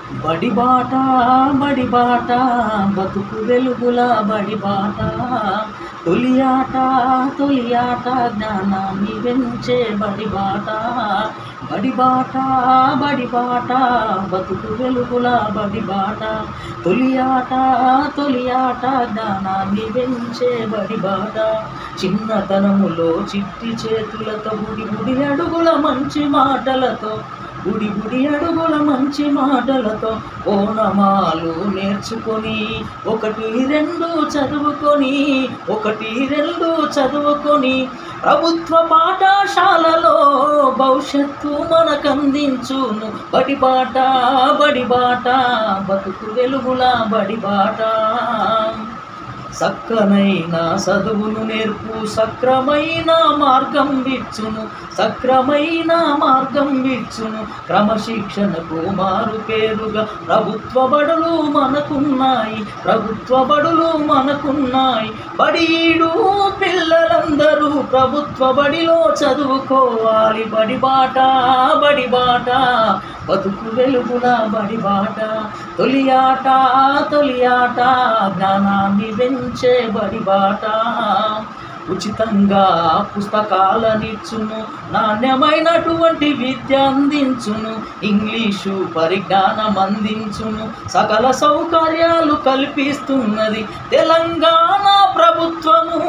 బడిబాట బడిబాట బతుకు వెలుగుల బడిబాట తొలియాట తొలియాట జ్ఞానాన్ని పెంచే బడిబాట బడిబాట బడిబాట బతుకు వెలుగుల బడిబాట తొలియాట తొలియాట జ్ఞానాన్ని పెంచే బడిబాట చిన్నతనములో చిట్టి చేతులతో గుడి గుడి అడుగుల మంచి మాటలతో గుడి గుడి అడుగుల మంచి మాటలతో ఓనమాలు నేర్చుకొని ఒకటి రెండు చదువుకొని ఒకటి రెండు చదువుకొని ప్రభుత్వ పాఠశాలలో భవిష్యత్తు మనకందించును బడిబాట బడిబాట బతుకు వెలుగుల బడిబాట సక్కనైన చదువును నేర్పు సక్రమైన మార్గం విచ్చును సక్రమైన మార్గం విచ్చును క్రమశిక్షణకు మారు పేరుగా ప్రభుత్వ బడులు మనకున్నాయి ప్రభుత్వ బడులు మనకున్నాయి బడీడు పిల్లలందరూ ప్రభుత్వ బడిలో చదువుకోవాలి బడిబాట బడిబాట బతుకు వెలుగుల బడిబాట తొలియాట తొలియాట జ్ఞానాన్ని పెంచే బడిబాట ఉచితంగా పుస్తకాలనిచ్చును నాణ్యమైనటువంటి విద్య అందించును ఇంగ్లీషు పరిజ్ఞానం అందించును సకల సౌకర్యాలు కల్పిస్తున్నది తెలంగాణ ప్రభుత్వము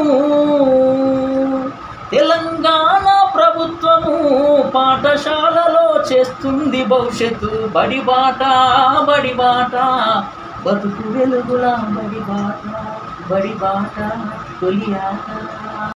తెలంగాణ ప్రభుత్వము పాఠశాలలో చేస్తుంది భవిష్యత్తు బడిబాట బడిబాట బతుకు వెలుగుల బడిబాట బడిబాట తొలియాట